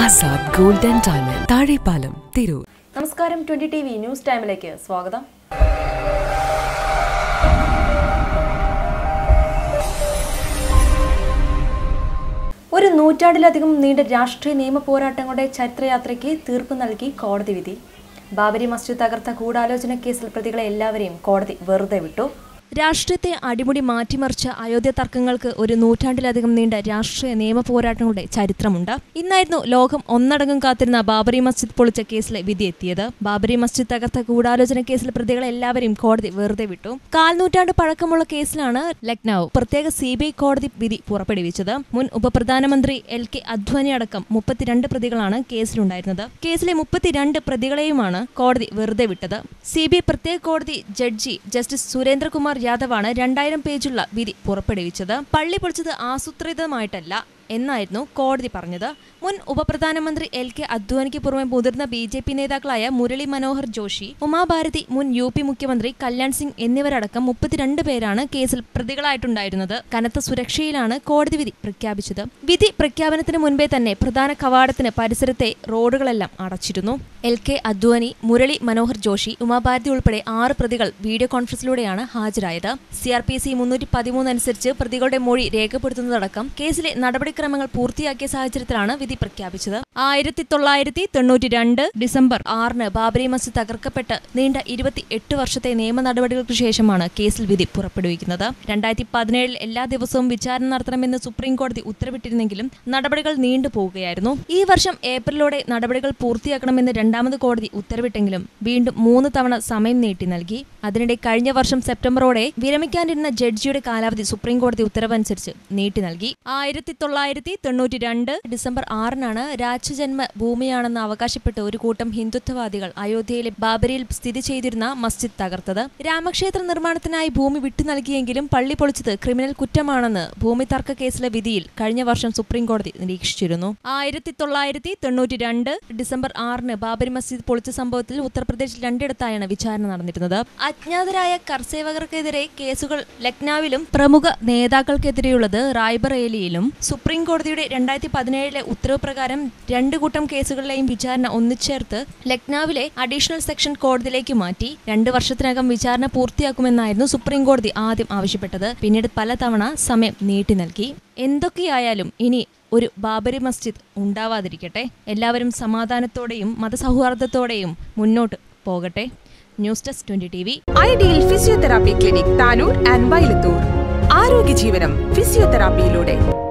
Azad gold and diamond Thazhepalam Tirur നമസ്കാരം twenty T V news ടൈമിലേക്ക് സ്വാഗതം ഒരു നൂറ്റാണ്ടിലധികം നീണ്ട രാഷ്ട്രീയ നിയമ പോരാട്ടങ്ങളുടെ ചരിത്രയാത്രയ്ക്ക് തീർപ്പ് നൽകി കോടതി വിധി ബാബരി മസ്ജിദ് തകർത്ത ഗൂഢാലോചന കേസിൽ പ്രതികളെ എല്ലാവരെയും കോടതി വെറുതെ വിട്ടു രാഷ്ട്രീയത്തെ അടിമുടി മാറ്റിമറിച്ച അയോധ്യ തർക്കങ്ങൾക്ക് ഒരു നൂറ്റാണ്ടിലധികം നീണ്ട രാഷ്ട്രീയ നിയമ പോരാട്ടങ്ങളുടെ ചരിത്രമുണ്ട് ഇന്നായിരുന്നു ലോകം ഒന്നടങ്കം കാത്തിരുന്ന ബാബറി മസ്ജിദ് പൊളിച്ച കേസിലെ വിധി എത്തിയത് ബാബരി മസ്ജിദ് തകർത്ത ഗൂഢാലോചന കേസിൽ പ്രതികളെ എല്ലാവരെയും കോടതി വെറുതെ വിട്ടു കാൽനൂറ്റാണ്ട് പഴക്കമുള്ള കേസിലാണ് ലക്നൌ പ്രത്യേക സി ബി ഐ കോടതി വിധി പുറപ്പെടുവിച്ചത് മുൻ ഉപപ്രധാനമന്ത്രി എൽ കെ അദ്വാനി അടക്കം മുപ്പത്തിരണ്ട് പ്രതികളാണ് കേസിലുണ്ടായിരുന്നത് കേസിലെ മുപ്പത്തിരണ്ട് പ്രതികളെയുമാണ് കോടതി വെറുതെ വിട്ടത് സി ബി ഐ പ്രത്യേക കോടതി ജഡ്ജി ജസ്റ്റിസ് സുരേന്ദ്രകുമാർ യാദവാണ് രണ്ടായിരം പേജുള്ള വിധി പുറപ്പെടുവിച്ചത് പള്ളി പൊളിച്ചത് ആസൂത്രിതമായിട്ടല്ല എന്നായിരുന്നു കോടതി പറഞ്ഞത് മുൻ ഉപപ്രധാനമന്ത്രി എൽ കെ അദ്വാനിക്ക് പുറമെ മുതിർന്ന ബി ജെ പി നേതാക്കളായ മുരളി മനോഹർ ജോഷി ഉമാഭാരതി മുൻ യു പി മുഖ്യമന്ത്രി കല്യാൺ സിംഗ് എന്നിവരടക്കം മുപ്പത്തിരണ്ട് പേരാണ് കേസിൽ പ്രതികളായിട്ടുണ്ടായിരുന്നത് കനത്ത സുരക്ഷയിലാണ് കോടതി വിധി പ്രഖ്യാപിച്ചത് വിധി പ്രഖ്യാപനത്തിന് മുൻപേ തന്നെ പ്രധാന കവാടത്തിന് പരിസരത്തെ റോഡുകളെല്ലാം അടച്ചിരുന്നു എൽ കെ അദ്വാനി മുരളി മനോഹർ ജോഷി ഉമാഭാരതി ഉൾപ്പെടെ ആറ് പ്രതികൾ വീഡിയോ കോൺഫറൻസിലൂടെയാണ് ഹാജരായത് സി ആർ പി സി മുന്നൂറ്റി പതിമൂന്ന് അനുസരിച്ച് പ്രതികളുടെ മൊഴി രേഖപ്പെടുത്തുന്നതടക്കം കേസിലെ നടപടിക്രമങ്ങൾ പൂർത്തിയാക്കിയ സാഹചര്യത്തിലാണ് വിധി പ്രഖ്യാപിച്ചത് ആയിരത്തി തൊള്ളായിരത്തി തൊണ്ണൂറ്റി രണ്ട് ഡിസംബർ ആറിന് ബാബരി മസ്ജിദ് തകർക്കപ്പെട്ട് നീണ്ട ഇരുപത്തി എട്ട് വർഷത്തെ നിയമ നടപടികൾക്ക് ശേഷമാണ് കേസിൽ വിധി പുറപ്പെടുവിക്കുന്നത് രണ്ടായിരത്തി പതിനേഴിൽ എല്ലാ ദിവസവും വിചാരണ നടത്തണമെന്ന് സുപ്രീം കോടതി ഉത്തരവിട്ടിരുന്നെങ്കിലും നടപടികൾ നീണ്ടുപോവുകയായിരുന്നു ഈ വർഷം ഏപ്രിലോടെ നടപടികൾ പൂർത്തിയാക്കണമെന്ന് രണ്ടാമത് കോടതി ഉത്തരവിട്ടെങ്കിലും വീണ്ടും മൂന്ന് തവണ സമയം നീട്ടി നൽകി അതിനിടെ കഴിഞ്ഞ വർഷം സെപ്റ്റംബറോടെ വിരമിക്കാനിരുന്ന ജഡ്ജിയുടെ കാലാവധി സുപ്രീം കോടതി ഉത്തരവനുസരിച്ച് നീട്ടി നൽകി ആയിരത്തി തൊള്ളായിരത്തി തൊണ്ണൂറ്റി രണ്ട് ഡിസംബർ ആറിനാണ് രാജജന്മ ഭൂമിയാണെന്ന് അവകാശപ്പെട്ട് ഒരു കൂട്ടം ഹിന്ദുത്വവാദികൾ അയോധ്യയിലെ ബാബരിയിൽ സ്ഥിതി ചെയ്തിരുന്ന മസ്ജിദ് തകർത്തത് രാമക്ഷേത്ര നിർമ്മാണത്തിനായി ഭൂമി വിട്ടു നൽകിയെങ്കിലും പള്ളി പൊളിച്ചത് ക്രിമിനൽ കുറ്റമാണെന്ന് ഭൂമി തർക്ക കേസിലെ വിധിയിൽ കഴിഞ്ഞ വർഷം സുപ്രീം കോടതി നിരീക്ഷിച്ചിരുന്നു ആയിരത്തി തൊള്ളായിരത്തി തൊണ്ണൂറ്റി രണ്ട് ഡിസംബർ ആറിന് ബാബരി മസ്ജിദ് പൊളിച്ച സംഭവത്തിൽ ഉത്തർപ്രദേശിൽ രണ്ടിടത്തായാണ് വിചാരണ നടന്നിരുന്നത് അജ്ഞാതരായ കർസേവകർക്കെതിരെ കേസുകൾ ലക്നൌവിലും പ്രമുഖ നേതാക്കൾക്കെതിരെയുള്ളത് റായ്ബറേലിയിലും സുപ്രീം കോടതിയുടെ രണ്ടായിരത്തി പതിനേഴിലെ ഉത്തരവ് പ്രകാരം രണ്ട് കൂട്ടം കേസുകളിലെയും വിചാരണ ഒന്നിച്ചേർത്ത് ലക്നൌവിലെ അഡീഷണൽ സെക്ഷൻ കോടതിയിലേക്ക് മാറ്റി രണ്ട് വർഷത്തിനകം വിചാരണ പൂർത്തിയാക്കുമെന്നായിരുന്നു സുപ്രീം കോടതി ആദ്യം ആവശ്യപ്പെട്ടത് പിന്നീട് പലതവണ സമയം നീട്ടി നൽകി എന്തൊക്കെയായാലും ഇനി ഒരു ബാബരി മസ്ജിദ് ഉണ്ടാവാതിരിക്കട്ടെ എല്ലാവരും സമാധാനത്തോടെയും മതസൗഹാർദ്ദത്തോടെയും മുന്നോട്ട് പോകട്ടെ news desk twenty T V ideal physiotherapy clinic Tanur and Vailathur ആരോഗ്യ ജീവനം ഫിസിയോതെറാപ്പിയിലൂടെ